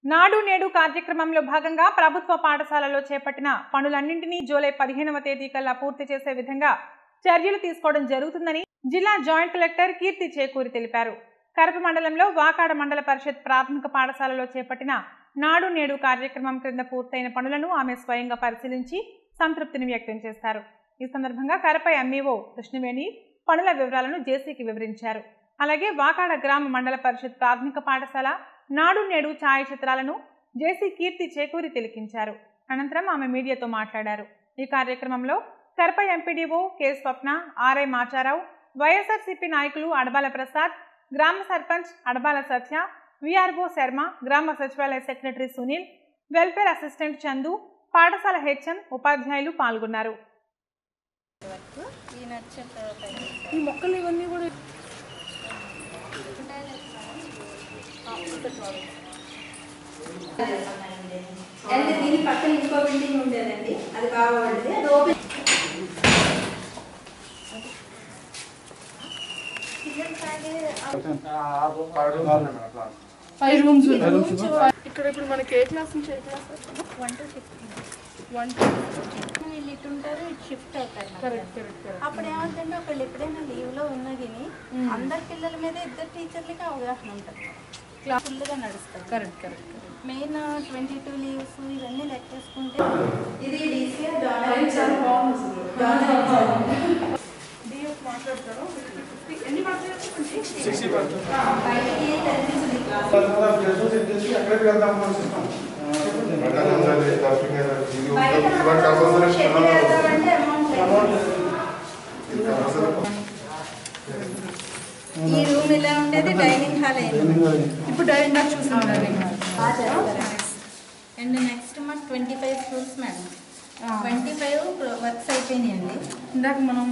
నాడు నేడు కార్యక్రమంలో భాగంగా ప్రభుత్వ పాఠశాలలో చేపట్టిన పనులన్నింటినీ జూలై పదిహేనవ తేదీ కల్లా పూర్తి చేసే విధంగా చర్యలు తీసుకోవడం జరుగుతుందని జిల్లా జాయింట్ కలెక్టర్ కీర్తి చేకూరి తెలిపారు కరప మండలంలో వాకాడ మండల పరిషత్ ప్రాథమిక పాఠశాలలో చేపట్టిన నాడు నేడు కార్యక్రమం క్రింద పూర్తయిన పనులను ఆమె స్వయంగా పరిశీలించి సంతృప్తిని వ్యక్తం చేశారు ఈ సందర్భంగా కరపై ఎంఈఓ కృష్ణవేణి పనుల వివరాలను జేసీకి వివరించారు అలాగే వాకాడ గ్రామ మండల పరిషత్ ప్రాథమిక పాఠశాల నాడు నేడు ఛాయాచిత్రాలను జేసీ కీర్తి చేకూరి తిలకించారు అనంతరం ఆమె మీడియాతో మాట్లాడారు ఈ కార్యక్రమంలో Karapa MPDO K Swapna RI Macharao YSRCP నాయకులు అడబాల ప్రసాద్ గ్రామ సర్పంచ్ అడబాల సత్య విఆర్ఓ శర్మ గ్రామ సచివాలయ secretary Sunil welfare assistant Chandu పాఠశాల హెచ్ఎం ఉపాధ్యాయులు పాల్గొన్నారు ఈ నచ్చ తర్వాత ఈ మొక్కలు ఇవన్నీ కూడా అంటే దీని పక్కన ఇంకో బిల్డింగ్ ఉండేదండి అది బాగా ఉండేది అది ఓపెన్ ఫైవ్ రూమ్స్ ఇక్కడ ఇప్పుడు మనకి ఏ క్లాస్ నుంచి ఏ class one two six one వీళ్ళు ఇటు ఉంటారు ఇటు షిఫ్ట్ అవుతారు కరెక్ట్ కరెక్ట్ కరెక్ట్ అప్పుడు ఏమంటే ఒకళ్ళు ఎప్పుడైనా లీవ్లో ఉన్నా కానీ అందరి పిల్లల మీద ఇద్దరు టీచర్లకి అవగాహన ఉంటుంది క్లాస్ ఫుల్గా నడుస్తారు correct correct main twenty two leaves ఇవన్నీ లెక్కేసుకుంటే ఇది డీసీఆర్ చాలా డోనర్ బాగుంది డోనర్ డిఎఫ్ మాట్లాడతారు ఎన్ని మాట్లాడారు బయటికి తెలిసింది క్లాస్ బయట షెడ్ వేద్దామంటే అమౌంట్ లేదు ఈ రూమ్ ఇలా ఉండేది డైనింగ్ హాల్ అయింది ఇప్పుడు డైరెక్ట్ నాకు చూసాను బాగా చేస్తారు అండ్ నెక్స్ట్ మాకు twenty five schools madam twenty five works అయిపోయినాయండి ఇందాక మనము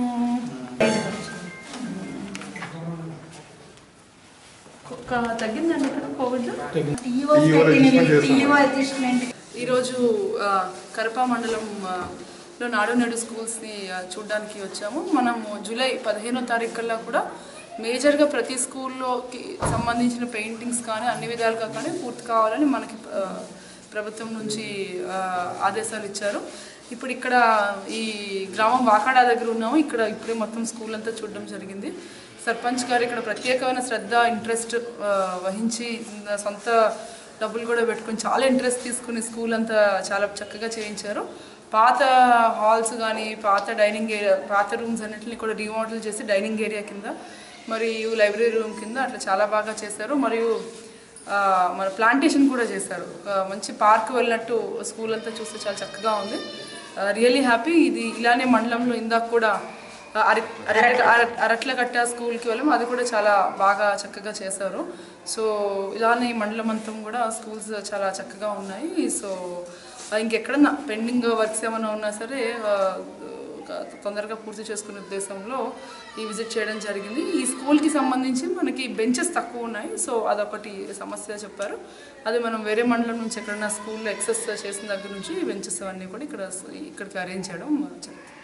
ఒక తగ్గిందండి ఇక్కడ కోవిడ్ టీఓ పెట్టినవి టీఓ అడ్జస్ట్మెంట్ ఈరోజు ఆ, కరప మండలం ఆ, లో నాడు నేడు స్కూల్స్ని ఆ, చూడ్డానికి వచ్చాము మనము జూలై పదిహేనో తారీఖు కల్లా కూడా మేజర్గా ప్రతి స్కూల్లోకి సంబంధించిన పెయింటింగ్స్ కానీ అన్ని విధాలుగా కానీ పూర్తి కావాలని మనకి ఆ, ప్రభుత్వం నుంచి ఆ, ఆదేశాలు ఇచ్చారు ఇప్పుడు ఇక్కడ ఈ గ్రామం వాకాడా దగ్గర ఉన్నాము ఇక్కడ ఇప్పుడే మొత్తం స్కూల్ అంతా చూడడం జరిగింది సర్పంచ్ గారు ఇక్కడ ప్రత్యేకమైన శ్రద్ధ ఇంట్రెస్ట్ వహించి సొంత డబ్బులు కూడా పెట్టుకొని చాలా ఇంట్రెస్ట్ తీసుకుని స్కూల్ అంతా చాలా చక్కగా చేయించారు పాత హాల్స్ కానీ పాత డైనింగ్ ఏరియా పాత రూమ్స్ అన్నింటిని కూడా రీమోడల్ చేసి డైనింగ్ ఏరియా కింద మరియు లైబ్రరీ రూమ్ కింద అట్లా చాలా బాగా చేశారు మరియు ఆ, మన ప్లాంటేషన్ కూడా చేశారు ఒక మంచి పార్క్ వెళ్ళినట్టు స్కూల్ అంతా చూస్తే చాలా చక్కగా ఉంది రియలీ హ్యాపీ ఇది ఇలానే మండలంలో ఇందాక కూడా ఆ, అరి అరట్ల అర- అరట్లకట్ట స్కూల్కి వెళ్ళాము అది కూడా చాలా బాగా చక్కగా చేశారు సో ఇలానే ఈ మండలం అంతా కూడా స్కూల్స్ చాలా చక్కగా ఉన్నాయి సో ఆ, ఇంకెక్కడన్నా పెండింగ్ వర్క్స్ ఏమైనా ఉన్నా సరే ఆ, ఒక తొందరగా పూర్తి చేసుకునే ఉద్దేశంలో ఈ విజిట్ చేయడం జరిగింది ఈ స్కూల్కి సంబంధించి మనకి బెంచెస్ తక్కువ ఉన్నాయి సో అదొకటి సమస్య చెప్పారు అది మనం వేరే మండలం నుంచి ఎక్కడన్నా స్కూల్లో ఎక్సెస్ చేసిన దగ్గర నుంచి ఈ బెంచెస్ అవన్నీ కూడా ఇక్కడ ఇక్కడికి అరేంజ్ చేయడం జరుగుతుంది